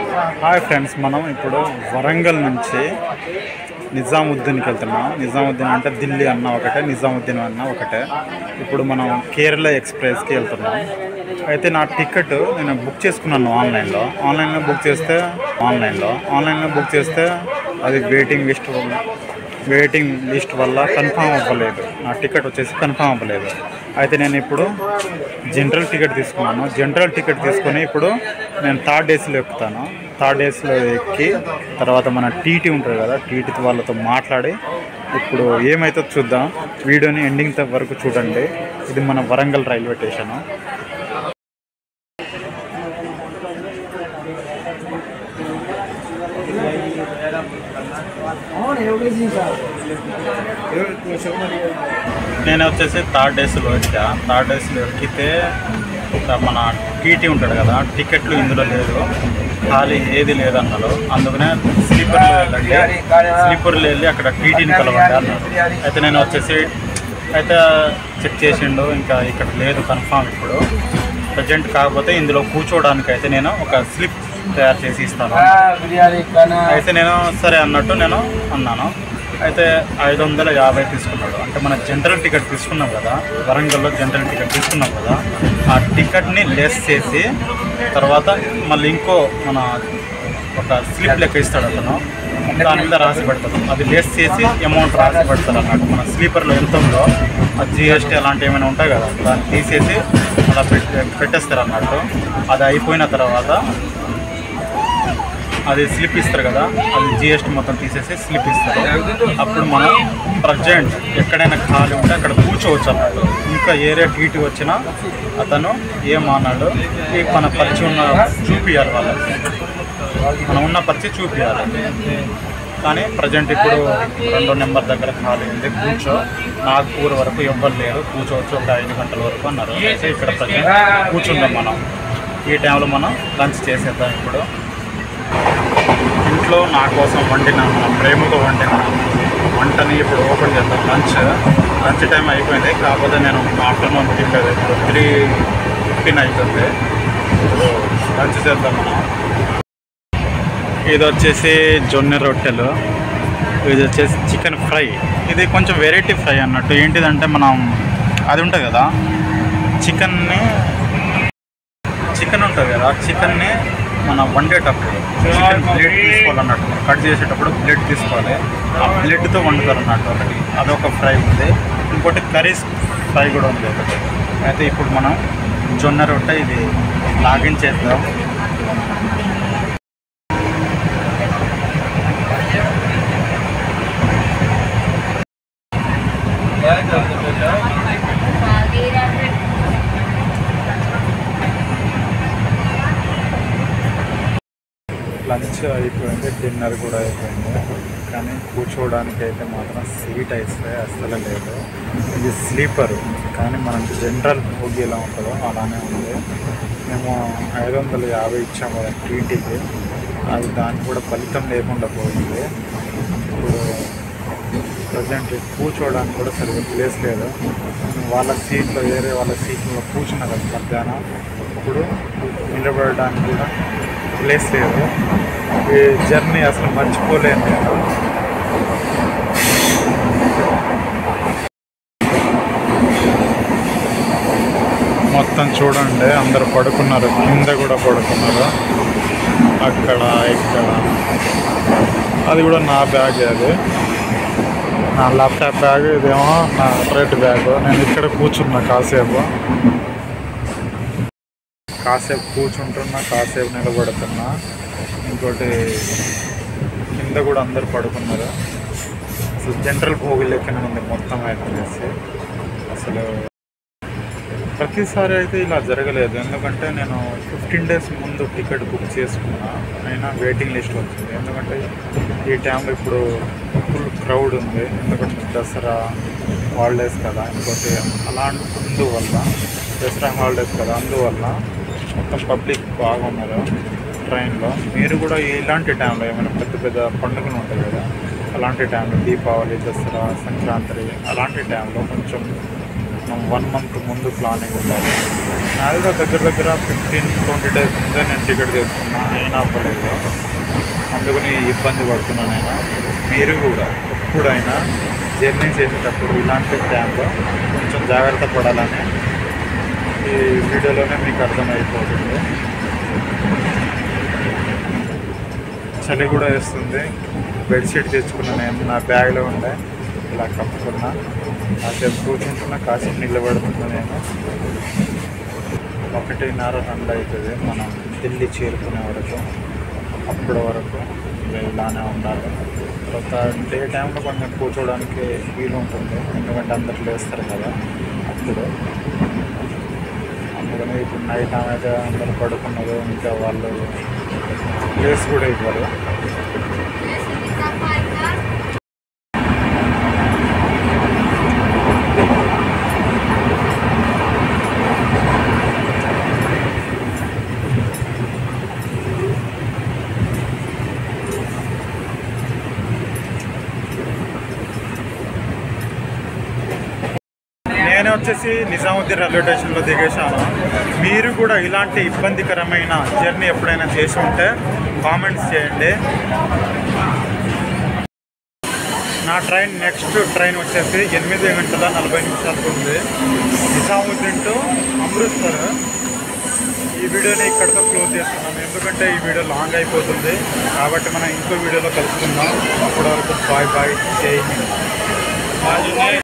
hi friends మనం ఇప్పుడు వరంగల్ నుంచి నిజాముద్దీన్కి వెళ్తున్నాం నిజాముద్దీన్ అంటే ఢిల్లీ అన్న ఒకటే నిజాముద్దీన్ అన్న ఒకటే ఇప్పుడు మనం కేరళ ఎక్స్ప్రెస్కి వెళ్తున్నాం అయితే నా టికెట్ నేను బుక్ చేసుకున్నాను ఆన్లైన్లో ఆన్లైన్లో బుక్ చేస్తే ఆన్లైన్లో ఆన్లైన్లో బుక్ చేస్తే అది వెయిటింగ్ లిస్ట్ వెయిటింగ్ లిస్ట్ వల్ల కన్ఫామ్ అవ్వలేదు నా టికెట్ వచ్చేసి కన్ఫామ్ అవ్వలేదు అయితే నేను ఇప్పుడు జనరల్ టికెట్ తీసుకున్నాను జనరల్ టికెట్ తీసుకొని ఇప్పుడు నేను థర్డ్ ఏసీలో ఎక్కుతాను థర్డ్ ఏసీలో ఎక్కి తర్వాత మన టీటీ ఉంటుంది కదా టీటీ వాళ్ళతో మాట్లాడి ఇప్పుడు ఏమైతే చూద్దాం వీడియోని ఎండింగ్ వరకు చూడండి ఇది మన వరంగల్ రైల్వే స్టేషను నేను వచ్చేసి థర్డ్ డేస్లో వచ్చా థర్డ్ డేస్లో ఎక్కితే ఒక మన టీటీ ఉంటాడు కదా టికెట్లు ఇందులో లేదు ఖాళీ ఏది లేదన్నారు అందుకనే స్లీపర్లో వెళ్ళండి స్లీపర్లో వెళ్ళి అక్కడ టీటీని కలవండి అన్నారు అయితే నేను వచ్చేసి అయితే చెక్ చేసిండు ఇంకా ఇక్కడ లేదు కన్ఫామ్ ఇప్పుడు ప్రజెంట్ కాకపోతే ఇందులో కూర్చోవడానికి అయితే నేను ఒక స్లిప్ తయారు చేసి ఇస్తాను అయితే నేను సరే అన్నట్టు నేను అన్నాను అయితే ఐదు వందల యాభై తీసుకున్నాడు అంటే మన జనరల్ టికెట్ తీసుకున్నాం కదా వరంగల్లో జనరల్ టికెట్ తీసుకున్నాం కదా ఆ టికెట్ని లెస్ చేసి తర్వాత మళ్ళీ ఇంకో మన ఒక స్లిప్ లెక్క ఇస్తాడు అతను దాని మీద రాసి పెడతాడు అది లెస్ చేసి అమౌంట్ రాసి పెడతారు అన్నట్టు మన స్లీపర్లో ఎంత ఉందో ఆ జిఎస్టీ అలాంటివి ఏమైనా ఉంటాయి కదా దాన్ని తీసేసి అలా పెట్టే పెట్టేస్తారు అన్నట్టు అది అయిపోయిన తర్వాత అది స్లిప్ ఇస్తారు కదా అది జిఎస్టీ మొత్తం తీసేసి స్లిప్ ఇస్తారు అప్పుడు మనం ప్రజెంట్ ఎక్కడైనా ఖాళీ ఉంటే అక్కడ కూర్చోవచ్చు అన్నట్టు ఇంకా ఏరియా టీటీ వచ్చినా అతను ఏమన్నాడు ఈ మన పరిచయం ఉన్న చూపియాలి వాళ్ళకి మనం ఉన్న పరిచయం చూపియాలి కానీ ప్రజెంట్ ఇప్పుడు రెండో నెంబర్ దగ్గర ఖాళీ ఉంది కూర్చో నాగపూర్ వరకు ఎవ్వరు లేరు కూర్చోవచ్చు ఒక ఐదు గంటల వరకు అన్నారు అయితే ఇక్కడ ప్రజెంట్ కూర్చుందాం మనం ఈ టైంలో మనం లంచ్ చేసేద్దాం ఇప్పుడు ఇంట్లో నా కోసం వండిన మన ప్రేమతో వండిన వంటని ఇప్పుడు ఓపెన్ చేద్దాం లంచ్ లంచ్ టైం అయిపోయింది కాకపోతే నేను ఆఫ్టర్నూన్ తినలేదు ఇప్పుడు త్రీ ఫిఫ్టీన్ అవుతుంది ఇప్పుడు లంచ్ చేద్దాం మనం ఇది వచ్చేసి జొన్న రొట్టెలు ఇది వచ్చేసి చికెన్ ఫ్రై ఇది కొంచెం వెరైటీ ఫ్రై అన్నట్టు ఏంటిదంటే మనం అది ఉంటుంది కదా చికెన్ని చికెన్ ఉంటుంది కదా చికెన్ని మనం వండేటప్పుడు చికెన్ బ్లడ్ తీసుకోవాలన్నట్టు మనం కట్ చేసేటప్పుడు బ్లడ్ తీసుకోవాలి ఆ బ్లడ్తో వండుతారు అన్నట్టు ఒకటి అదొక ఫ్రై ఉంది ఇంకోటి కర్రీస్ ఫ్రై కూడా ఉంది ఒకటి అయితే ఇప్పుడు మనం జొన్న రొట్టె ఇది లాగించేద్దాం లంచ్ అయిపోయింది డిన్నర్ కూడా అయిపోయింది కానీ కూర్చోవడానికి అయితే మాత్రం సీట్ అయితే అస్సలు లేదు ఇది స్లీపర్ కానీ మనం జనరల్ భోగి ఎలా ఉంటుందో అలానే ఉంది మేము ఐదు వందల యాభై ఇచ్చాము కదా టీటీకి అది దానికి కూడా ఫలితం లేకుండా పోయింది ఇప్పుడు ప్రజెంట్ కూర్చోవడానికి కూడా సరిగ్గా ప్లేస్ లేదు వాళ్ళ సీట్లో వేరే వాళ్ళ సీట్లో కూర్చున్నా కదా మధ్యాహ్నం ఇప్పుడు నిలబడడానికి కూడా ప్లేస్ లేదు ఈ జర్నీ అసలు మర్చిపోలేను నేను మొత్తం చూడండి అందరు పడుకున్నారు కింద కూడా పడుకున్నారు అక్కడ ఇక్కడ అది కూడా నా బ్యాగ్ అది నా ల్యాప్టాప్ బ్యాగ్ ఇదేమో నా రెడ్ బ్యాగ్ నేను ఇక్కడ కూర్చున్నా కాసేపు కాసేపు కూర్చుంటున్నా కాసేపు నిలబడుతున్నా ఇంకోటి కింద కూడా అందరు పడుకున్నారు అసలు జనరల్ భోగి లెక్కనే ఉంది మొత్తం అయితే అసలు ప్రతిసారి అయితే ఇలా జరగలేదు ఎందుకంటే నేను ఫిఫ్టీన్ డేస్ ముందు టికెట్ బుక్ చేసుకున్నా అయినా వెయిటింగ్ లిస్ట్ వచ్చింది ఎందుకంటే ఈ టైంలో ఇప్పుడు ఫుల్ క్రౌడ్ ఉంది ఎందుకంటే దసరా హాలిడేస్ కదా ఇంకోటి అలాంటి అందువల్ల దసరా హాలిడేస్ కదా అందువల్ల మొత్తం పబ్లిక్ బాగున్నారు ట్రైన్లో మీరు కూడా ఇలాంటి టైంలో ఏమైనా పెద్ద పెద్ద పండుగలు ఉంటాయి కదా అలాంటి టైంలో దీపావళి దసరా సంక్రాంతి అలాంటి టైంలో కొంచెం మనం వన్ మంత్ ముందు ప్లానింగ్ ఉండాలి నాలుగా దగ్గర దగ్గర ఫిఫ్టీన్ ట్వంటీ డేస్ ముందే నేను టికెట్ తీసుకున్నా అయినా అవ్వలేదు అందుకని ఇబ్బంది పడుతున్నాను నేను మీరు కూడా ఎప్పుడైనా జర్నీ చేసేటప్పుడు ఇలాంటి టైంలో కొంచెం జాగ్రత్త పడాలని ఈ వీడియోలోనే మీకు అర్థమైపోతుంది చలి కూడా వేస్తుంది బెడ్షీట్ తెచ్చుకున్నా నేను నా బ్యాగ్లో ఉండే ఇలా కప్పుకున్నా కాసేపు కూర్చుంటున్నా కాసేపు నిలబడుతున్నా నేను ఒకటిన్నర రెండు అవుతుంది మనం ఢిల్లీ చేరుకునే వరకు అప్పటి వరకు ఇలానే ఉండాలి తర్వాత డే టైంలో కొంచెం కూర్చోవడానికి వీలు ఉంటుంది ఎందుకంటే అందరు లేస్తారు కదా అప్పుడు అందుకని ఇప్పుడు నైట్ అయితే అందరు పడుకున్నారు ఇంకా వాళ్ళు ప్లేస్ కూడా ఇవ్వరు నేను వచ్చేసి నిజాముద్దీన్ రైల్వే స్టేషన్లో దిగేశాను మీరు కూడా ఇలాంటి ఇబ్బందికరమైన జర్నీ ఎప్పుడైనా చేసి ఉంటే కామెంట్స్ చేయండి నా ట్రైన్ నెక్స్ట్ ట్రైన్ వచ్చేసి ఎనిమిది గంటల నలభై నిమిషాలకు ఉంది నిజాముద్దీన్ టు అమృత్సర్ ఈ వీడియోని ఇక్కడితో క్లోజ్ చేస్తున్నాను ఎందుకంటే ఈ వీడియో లాంగ్ అయిపోతుంది కాబట్టి మనం ఇంకో వీడియోలో కలుసుకుందాం అప్పటి వరకు బాయ్ బాయ్ జై హింద్